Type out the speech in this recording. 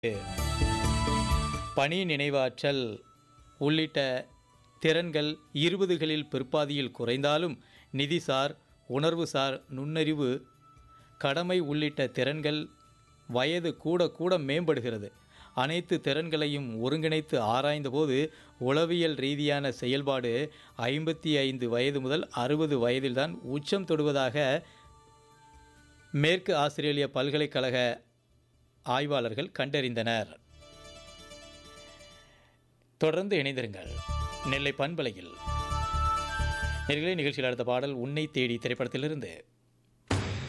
பணி நினைவாற்றல் உள்ளிட்ட திறன்கள் இருபதுகளில் பிற்பாதியில் குறைந்தாலும் நிதிசார் உணர்வுசார் நுண்ணறிவு கடமை உள்ளிட்ட திறன்கள் வயது கூட கூட மேம்படுகிறது அனைத்து திறன்களையும் ஒருங்கிணைத்து ஆராய்ந்தபோது உளவியல் ரீதியான செயல்பாடு ஐம்பத்தி ஐந்து வயது முதல் அறுபது வயதில்தான் உச்சம் தொடுவதாக மேற்கு ஆஸ்திரேலிய பல்கலைக்கழக ஆய்வாளர்கள் கண்டறிந்தனர் தொடர்ந்து இணைந்திருங்கள் நெல்லை பண்பலையில் நேர்களே நிகழ்ச்சியில் அடுத்த பாடல் உன்னை தேடி திரைப்படத்திலிருந்து